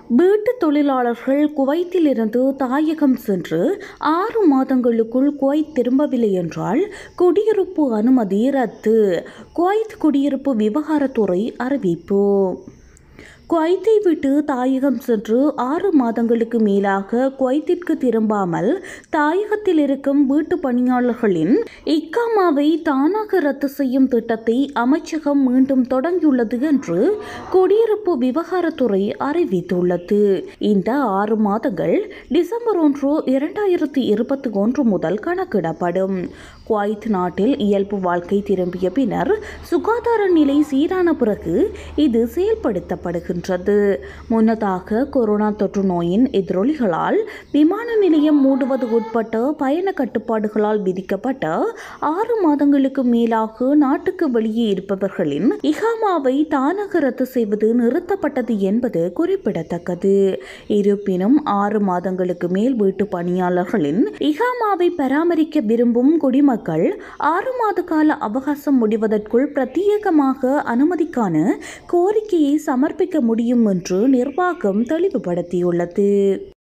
வீட்டு தொழிலாளர்கள் குவைத்திலிருந்து தாயகம் சென்று ஆறு மாதங்களுக்குள் குவைத் திரும்பவில்லை என்றால் குடியிருப்பு அனுமதி ரத்து குவைத் குடியிருப்பு விவகாரத்துறை அறிவிப்பு குவைத்தை விட்டு தாயகம் சென்று ஆறு மாதங்களுக்கு மேலாக குவைத்திற்கு திரும்பாமல் தாயகத்தில் இருக்கும் வீட்டு பணியாளர்களின் இக்காமாவை தானாக ரத்து செய்யும் திட்டத்தை அமைச்சகம் மீண்டும் தொடங்கியுள்ளது என்று குடியிருப்பு விவகாரத்துறை அறிவித்துள்ளது இந்த ஆறு மாதங்கள் டிசம்பர் ஒன்று இரண்டாயிரத்தி இருபத்தி ஒன்று முதல் கணக்கிடப்படும் குவைத் நாட்டில் இயல்பு வாழ்க்கை திரும்பிய பின்னர் சுகாதார நிலை சீரான பிறகு இது செயல்படுத்தப்படுகின்றது முன்னதாக கொரோனா தொற்று நோயின் எதிரொலிகளால் விமான நிலையம் மூடுவது உட்பட்ட பயண கட்டுப்பாடுகளால் விதிக்கப்பட்ட ஆறு மாதங்களுக்கு மேலாக நாட்டுக்கு வெளியே இருப்பவர்களின் இகாமாவை தானாக ரத்து செய்வது நிறுத்தப்பட்டது என்பது குறிப்பிடத்தக்கது இருப்பினும் ஆறு மாதங்களுக்கு மேல் வீட்டு பணியாளர்களின் இகாமாவை பராமரிக்க விரும்பும் குடிமக்கள் ஆறு மாத கால அவகாசம் முடிவதற்குள் பிரத்யேகமாக அனுமதிக்கான கோரிக்கையை சமர்ப்பிக்க முடியும் என்று நிர்வாகம் தெளிவுபடுத்தியுள்ளது